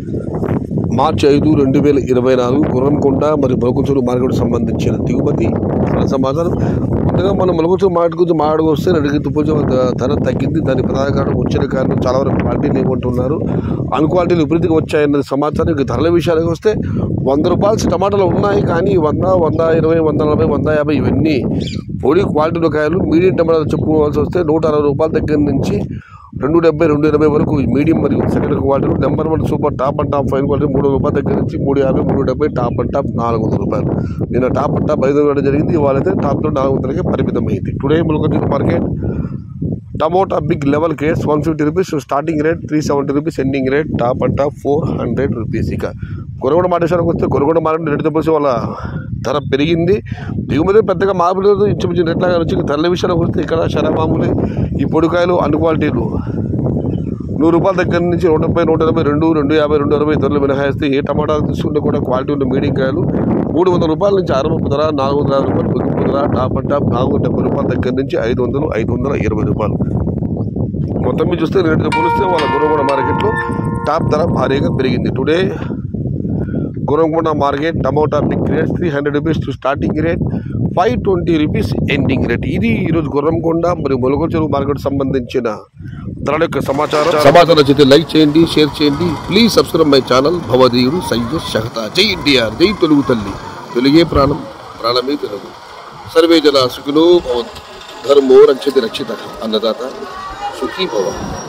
మార్చి ఐదు రెండు వేల ఇరవై నాలుగు గుర్రంకొండ మరియు మొలకచూరు మార్కెట్ సంబంధించిన దిగుమతి ధర సమాచారం ముందుగా మనం మొలకచూరు మార్కెట్ గురించి మాట్లాడుకొస్తే అడిగితే పూజ ధర తగ్గింది దాని ప్రధాన కారణం వచ్చిన కారణం చాలా వరకు క్వాలిటీ లేకుంటున్నారు అన్ క్వాలిటీలు విపరీతంగా వచ్చాయన్నది సమాచారం ఇక ధరల విషయానికి వస్తే వంద రూపాయలు టమాటాలు ఉన్నాయి కానీ వంద వంద ఇరవై వంద నలభై వంద యాభై ఇవన్నీ పొడి క్వాలిటీలో కాయలు మీడియం టమాటాలు చెప్పుకోవాల్సి వస్తే నూట అరవై రూపాయల దగ్గర నుంచి రెండు డెబ్బై రెండు ఎనభై వరకు ఈ మీడియం మరియు second quality number one super top and top fine quality మూడు రూపాయల దగ్గర నుంచి మూడు యాభై మూడు డెబ్బై టాప్ అండ్ టాప్ నాలుగు వందల రూపాయలు నిన్న టాప్ అండ్ టాప్ ఐదు వందలు జరిగింది ఇవాళైతే టాప్ తో నాలుగు వందలకే పరిమితమైంది టుడే ములకొచ్చి market tomato big level case one fifty rupees starting rate three seventy rupees ending rate top and top four hundred rupees ఇక కొరగొండ మార్కెట్కి వస్తే కొరగొండ మార్కెట్ రేటు తప్పసి వాళ్ళ ధర పెరిగింది దిగుమతి పెద్దగా మార్పు లేదు ఇంచుమించు రేట్లాగా వచ్చి ధరల విషయానికి వస్తే ఇక్కడ శరమామూలే ఈ పొడికాయలు అన్ని క్వాలిటీలు నూరు రూపాయల దగ్గర నుంచి నూట డెబ్బై నూట ఎనభై రెండు రెండు యాభై రెండు అరవై ధరలు మినహాయిస్తే ఏ టమాటాలు తీసుకుంటే కూడా క్వాలిటీ ఉన్న మీడియం కాయలు మూడు వందల రూపాయల నుంచి అరవై ధర నాలుగు వందల యాభై రూపాయలు బిగుపు ధర టాప్ అండ్ టాప్ నాలుగు వందల డెబ్బై రూపాయల దగ్గర నుంచి ఐదు వందలు ఐదు వందల ఇరవై రూపాయలు మొత్తం మీద చూస్తే రేటుతో పోలిస్తే వాళ్ళ గురగొండ మార్కెట్లో టాప్ ధర భారీగా పెరిగింది today Gurramkonda market tomato big rate three hundred rupees to starting rate five twenty rupees ending rate ఇది ఈరోజు గుర్రంకొండ మరియు మొలకొచెరు మార్కెట్ సంబంధించిన ధరల యొక్క సమాచారం సమాచారం నచ్చితే లైక్ చేయండి షేర్ చేయండి ప్లీజ్ సబ్స్క్రైబ్ మై ఛానల్ భవదీయుడు సయ్యద్ షహతా జై ఎన్టీఆర్ జై తెలుగు తల్లి తెలుగే ప్రాణం ప్రాణమే తెలుగు సర్వే జన సుఖినో భవంతు ధర్మో రక్షతి రక్షిత అన్నదాత సుఖీ భవ